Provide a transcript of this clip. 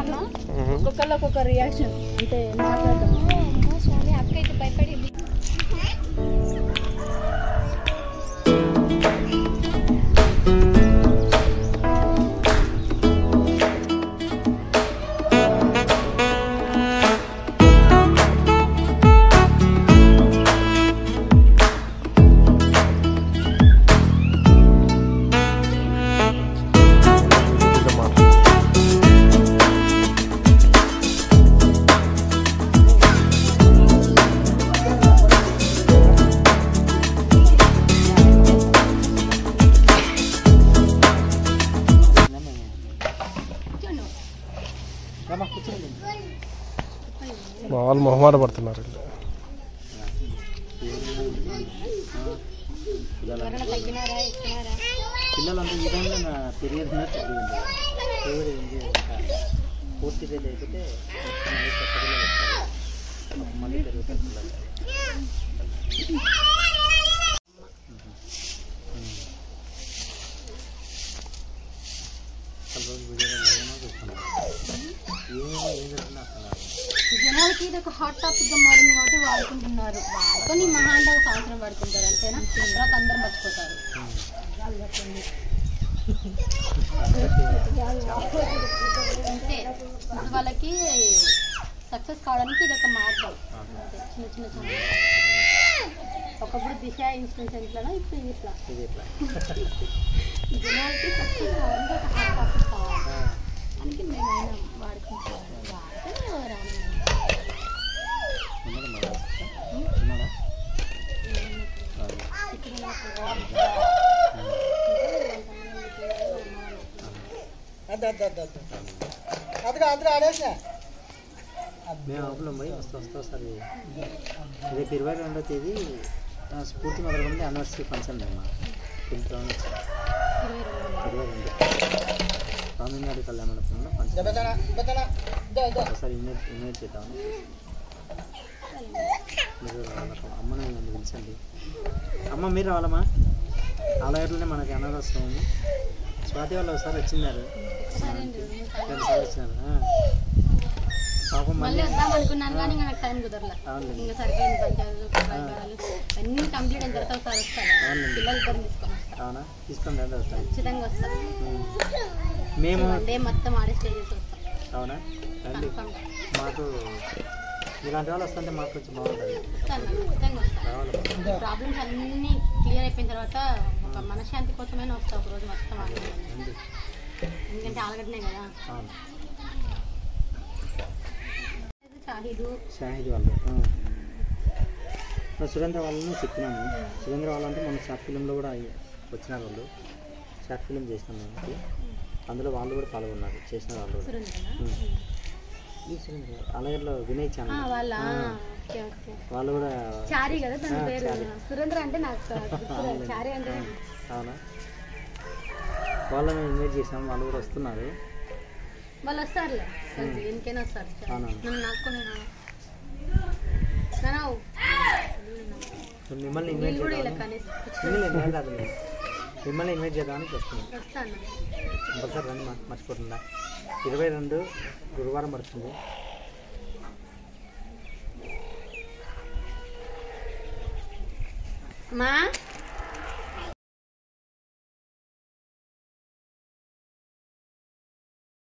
అమ్మా ఒక్కొక్కళ్ళు ఒక్కొక్క రియాక్షన్ అంటే మాట్లాడటం స్వామి అక్క అయితే భయపడింది మా వాళ్ళు మొహమాట పడుతున్నారు వీళ్ళు. ఎవరైనా తగ్గినారా ఎక్కినారా పిల్లలంతా ఈ టైంలో నా పీరియడ్ ఉన్నట్టు జరిగింది కోవిడ్ ఏంటి పూర్తి డేట్ అయిపోతే మళ్ళీ కొత్త పిల్లలు వస్తారు అప్పుడు మళ్ళీ పెరుగుతారు పిల్లలు చాలా రోజులు వీడియోలో ఏమో చూస్తున్నాను ఏమో ఏం జరుగుతుందో అసలు జనాలకి ఇది ఒక హాట్ టాపిక్ గా మారింది కాబట్టి వాడుకుంటున్నారు వాడుకొని మహా అంటే ఒక సంవత్సరం పడుతుంటారు అంతేనా తర్వాత అందరం మర్చిపోతారు అంతే ఇప్పుడు వాళ్ళకి సక్సెస్ కావడానికి ఇది ఒక మార్గం అంతే. చిన్న చిన్న చిన్న ఒకప్పుడు దిశ ఇన్స్టెన్స్ ఎట్లా ఇప్పుడు ఇది ఇట్లా ఇది ఎట్లా జనాలకి సక్సెస్ కావడానికి ఒక హాట్ టాపిక్ కావాలి అందుకే మేమైనా వాడుకుంటాం వాడితే రాను ఉన్నదా మరి ఉన్నదా మేము ఆపులం పోయి వస్తూ వస్తూ ఒకసారి రేపు ఇరవై రెండో తేదీ ఆ, స్ఫూర్తి మొదలుకొని యానివర్సరీ ఫంక్షన్ అమ్మా పిలుపుతో ఇరవై రెండు స్వామినాడు కళ్యాణ మండపంలో ఫంక్షన్ ఒకసారి ఇన్వైట్ ఇన్వైట్ చేద్దామని మీరు వాళ్ళకు అమ్మని నన్ను పిలిచండి అమ్మ మీరు రావాలమ్మా ఆలయంలోనే మనకి అనాథోత్సవము స్వాతి వాళ్ళు ఒకసారి వచ్చినారు రెండు సార్లు వచ్చినారు ఆ. పాపం మళ్ళీ మళ్ళీ వద్దాం అనుకున్నాను కానీ ఇంకా నాకు టైం కుదరలే అవునులేండి ఇంకా సరిపోయింది పంచాయతీలు పంచాయతీలు అన్నీ కంప్లీట్ అయిన తర్వాత ఒకసారి వస్తాను అవునండి. పిల్లలు ఇద్దరిని తీసుకొని వస్తాను అవునా తీసుకొని రండి వస్తాను ఖచ్చితంగా వస్తాను మేము వన్ డే మొత్తం ఆడే స్టే చేసి వస్తాం అవునా రండి కన్ఫర్మ్ మాకు ఇలాంటి వాళ్ళు వస్తుంటే మాకు కొంచెం బాగుంటుంది వస్తాను ఖచ్చితంగా వస్తాను రావాలి ప్రాబ్లమ్స్ అన్నీ క్లియర్ అయిపోయిన తర్వాత ఒక మనశ్శాంతి కోసమైనా వస్తాం ఒక రోజు మొత్తం ఆడే రండి ఎందుకంటే ఆలగడ్డనే కదా అవును షాహీదు షాహిద్ వాళ్ళు ఆ. మా సురేంద్ర వాళ్ళని చెప్పినాము సురేంద్ర వాళ్ళు అంటే మన షార్ట్ ఫిలింలో కూడా అయ్యి- వచ్చినారు వాళ్ళు షార్ట్ ఫిలిం చేసినాం మనకి అందులో వాళ్ళు కూడా పాల్గొన్నారు చేసిన వాళ్ళు కూడా సురేంద్రనా ఉమ్. ఈ సురేంద్ర అలాగేలో వినయ్ ఆ, ఛానల్ వాళ్ళ ఆ. ఓకే ఓకే వాళ్ళు కూడా చారీ కదా తన ఆ, పేరు చారీ. సురేంద్ర అంటే నాకు గుర్తురాదు. చారీ అంటే అవునా వాళ్ళని ఇన్వైట్ చేసాం వాళ్ళు కూడా వస్తున్నారు వాళ్ళు వస్తారులే ఎందుకైనా వస్తారు అవునా. నన్ను నాకు నేను నాన్న, సో మిమ్మల్ని ఇన్వైట్ వీళ్ళు కూడా ఇలా చేద్దామని కనేసి మిమ్మల్ని ఇన్వైట్ కాదు మీరు. మిమ్మల్ని ఇన్వైట్ చేద్దామని వస్తున్నాం వస్తాను కంపల్సరీ రండి మా- మర్చిపోతుందా ఇరవై రెండు గురువారం పడుతుంది మా